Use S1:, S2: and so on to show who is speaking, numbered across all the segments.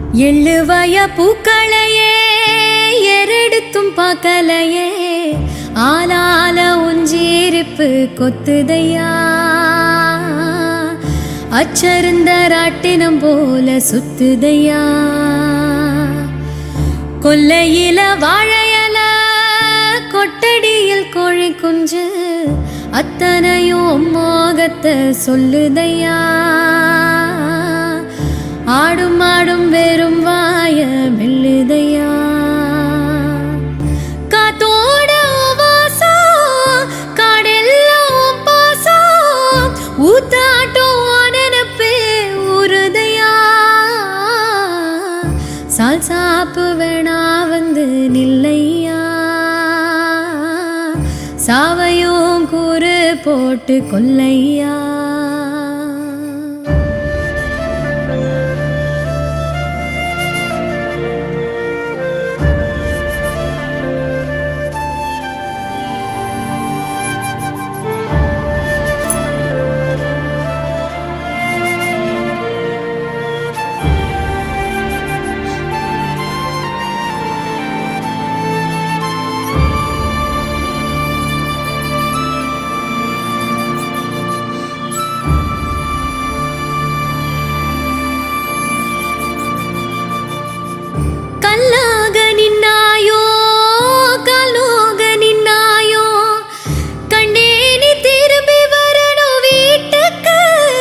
S1: எள்ளுவய பூக்களையே எரெடுத்தும் பார்க்கலையே ஆளால உஞ்சீரிப்பு கொத்துதையா அச்சருந்த ராட்டினம் போல சுத்துதையா கொல்லையில வாழையல கொட்டடியில் கோழி குஞ்சு அத்தனையும் மோகத்தை சொல்லுதையா ஆடும் ஆடும் வெறும் வாய மெல்லுதையா காத்தோட வாசம் காடெல்லாம் பாசம் ஊத்தாட்டம் நினப்பே உருதையா சால் சாப்பு வேணா வந்து நில்லையா சாவையும் கூறு போட்டு கொல்லையா கல்லாக நின்னாயோ கலோக நின்னாயோ கண்டேனி திரும்பி வரணும் வீட்டுக்கு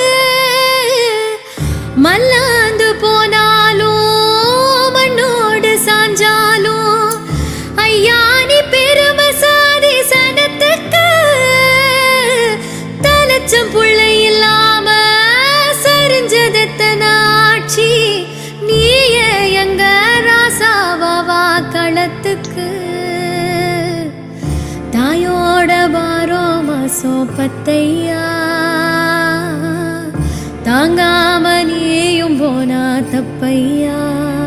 S1: மல்லாந்து போனாலும் மண்ணோடு சாஞ்சாலும் ஐயா நீ பெருமை சாதி சனத்துக்கு தலைச்சம் புள்ளை இல்லாம சரிஞ்சதெத்தன ஆட்சி நீயே எங்க ராசாவா களத்துக்கு தாயோட பாரோ மாசம் பத்தையா தாங்காம நீயும் போனா தப்பையா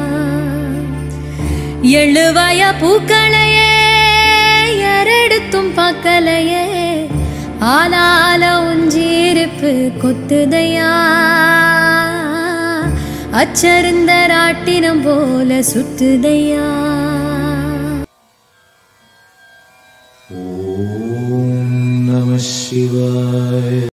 S1: எழுவய பூக்களையே எரெடுத்தும் பார்க்கலையே ஆளால உஞ்சீரிப்பு கொத்துதையா அச்சருந்த ராட்டினம் போல சுத்துதையா